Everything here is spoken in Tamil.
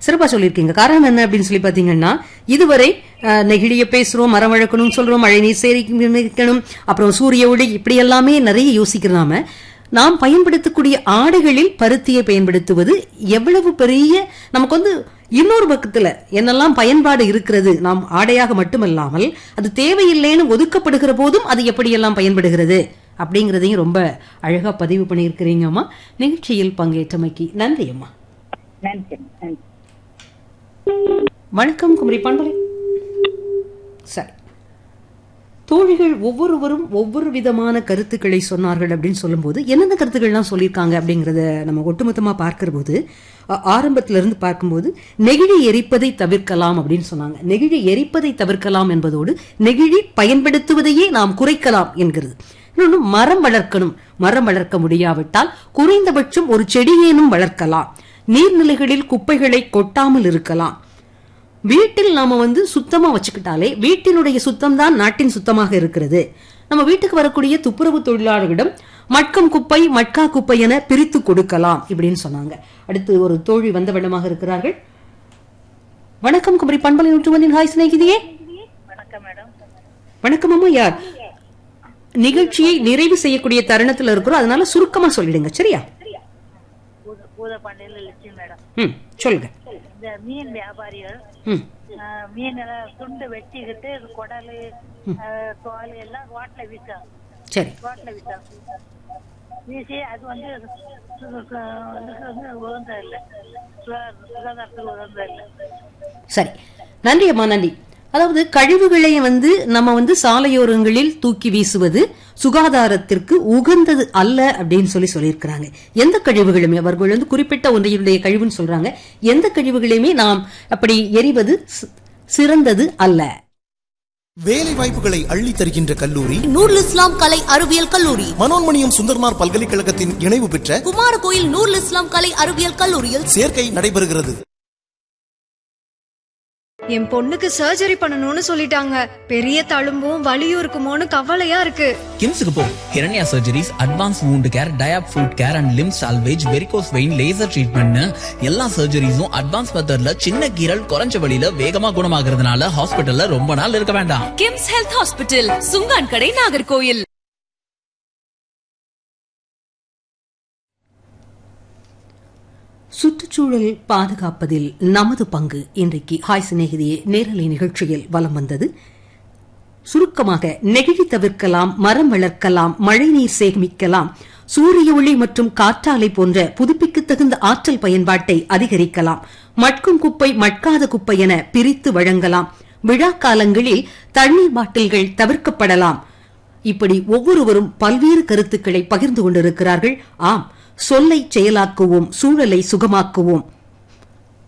சிறப்பா சொல்லியிருக்கீங்க காரணம் என்ன அப்படின்னு சொல்லி பாத்தீங்கன்னா இதுவரை அஹ், நெகிழிய பேசுறோம் மரம் வளர்க்கணும் சொல்றோம் மழை நீர் சேகரிக்கணும் அப்புறம் சூரிய ஒளி இப்படி எல்லாமே நிறைய யோசிக்கிறோம் நாம் பயன்படுத்தக்கூடிய ஆடைகளில் பருத்தியை பயன்படுத்துவது எவ்வளவு பெரிய நமக்கு வந்து இன்னொரு பக்கத்துல என்னெல்லாம் பயன்பாடு இருக்கிறது நாம் ஆடையாக மட்டுமல்லாமல் அது தேவையில்லைன்னு ஒதுக்கப்படுகிற போதும் அது எப்படியெல்லாம் பயன்படுகிறது அப்படிங்கறதையும் ரொம்ப அழகா பதிவு பண்ணியிருக்கிறீங்க அம்மா நிகழ்ச்சியில் பங்கேற்றமைக்கு நன்றி அம்மா நன்றி நன்றி வணக்கம் குமரி பண்பலை சரி தோழிகள் ஒவ்வொருவரும் ஒவ்வொரு விதமான கருத்துக்களை சொன்னார்கள் அப்படின்னு சொல்லும்போது என்னென்ன கருத்துக்கள்லாம் சொல்லியிருக்காங்க அப்படிங்கறத நம்ம ஒட்டுமொத்தமா பார்க்கிற போது அ- ஆரம்பத்துல இருந்து பார்க்கும்போது நெகிழி எரிப்பதை தவிர்க்கலாம் அப்படின்னு சொன்னாங்க நெகிழி எரிப்பதை தவிர்க்கலாம் என்பதோடு நெகிழி பயன்படுத்துவதையே நாம் குறைக்கலாம் என்கிறது இன்னொன்னு மரம் வளர்க்கணும் மரம் வளர்க்க முடியாவிட்டால் குறைந்தபட்சம் ஒரு செடியேனும் வளர்க்கலாம் நீர்நிலைகளில் குப்பைகளை கொட்டாமல் இருக்கலாம் வீட்டில் நாம வந்து சுத்தமா வச்சுக்கிட்டாலே வீட்டினுடைய சுத்தம் தான் நாட்டின் சுத்தமாக இருக்கிறது நம்ம வீட்டுக்கு வரக்கூடிய துப்புரவு தொழிலாளர்களிடம் மட்கம் குப்பை மட்கா குப்பை என பிரித்து கொடுக்கலாம் இப்படின்னு சொன்னாங்க அடுத்து ஒரு தோழி வந்த வண்ணமாக இருக்கிறார்கள் வணக்கம் குமரி பண்பலை நூற்றுவனின் ஹாய் சிநேகிதியே வணக்கம் மேடம் வணக்கம் அம்மா யார் நிகழ்ச்சியை நிறைவு செய்யக்கூடிய தருணத்துல இருக்கிறோம் அதனால சுருக்கமா சொல்லிடுங்க சரியா பூத பூதப்பாண்டியில லட்சுமி மேடம் ம் சொல்லுங்க இந்த மீன் வியாபாரிகள் ம் ஆஹ், மீன் எல்லாம் துண்டு வெட்டிக்கிட்டு குடல் ஆஹ், தோல் எல்லாம் ரோட்ல வீசாங்க சரி ரோட்ல வீசாங்க வீசி அது வந்து சு- சு- இதுக்கு வந்து உகந்த இல்லை சுகா- சுகாதாரத்துக்கு உகந்த இல்லை சரி நன்றி அம்மா நன்றி அதாவது கழிவுகளை வந்து நம்ம வந்து சாலையோரங்களில் தூக்கி வீசுவது சுகாதாரத்திற்கு உகந்தது அல்ல அப்படின்னு சொல்லி சொல்லியிருக்கிறாங்க எந்த கழிவுகளுமே அவர்கள் வந்து குறிப்பிட்ட ஒன்றையுடைய கழிவுன்னு சொல்றாங்க எந்த கழிவுகளையுமே நாம் அப்படி எரிவது சி- சிறந்தது அல்ல வேலை வாய்ப்புகளை அள்ளி தருகின்ற கல்லூரி நூருல் இஸ்லாம் கலை அறிவியல் கல்லூரி மனோன்மணியம் சுந்தர்மார் பல்கலைக்கழகத்தின் இணைவு பெற்ற குமாரகோயில் நூருல் இஸ்லாம் கலை அறிவியல் கல்லூரியில் சேர்க்கை நடைபெறுகிறது என் பொண்ணுக்கு சர்ஜரி பண்ணணும்னு சொல்லிட்டாங்க பெரிய தழும்பும் வலியும் இருக்குமோன்னு கவலையா இருக்கு கிம்ஸுக்கு போ Hiranya surgeries advance wound care diabetic foot care and limb salvage varicose vein laser ட்ரீட்மெண்ட்னு எல்லா சர்ஜரிஸும் அட்வான்ஸ் மெத்தட்ல சின்ன கீரல் குறைஞ்ச வழியில வேகமா குணமாகறதுனால ஹாஸ்பிட்டல்ல ரொம்ப நாள் இருக்க வேண்டாம் கிம்ஸ் ஹெல்த் ஹாஸ்பிட்டல் சுங்கான் கடை நாகர்கோயில் சுற்றுச்சூழல் பாதுகாப்பதில் நமது பங்கு இன்றைக்கு ஹாய் சிநேகிதியே நேரலை நிகழ்ச்சியில் வலம் வந்தது சுருக்கமாக நெகிழி தவிர்க்கலாம் மரம் வளர்க்கலாம் மழைநீர் சேமிக்கலாம் சூரிய ஒளி மற்றும் காற்றாலை போன்ற புதுப்பிக்க தகுந்த ஆற்றல் பயன்பாட்டை அதிகரிக்கலாம் மட்கும் குப்பை மட்காத குப்பை என பிரித்து வழங்கலாம் விழா காலங்களில் தண்ணீர் பாட்டில்கள் தவிர்க்கப்படலாம் இப்படி ஒவ்வொருவரும் பல்வேறு கருத்துக்களை பகிர்ந்து கொண்டிருக்கிறார்கள் ஆம் சொல்லை செயலாக்குவோம் சூழலை சுகமாக்குவோம்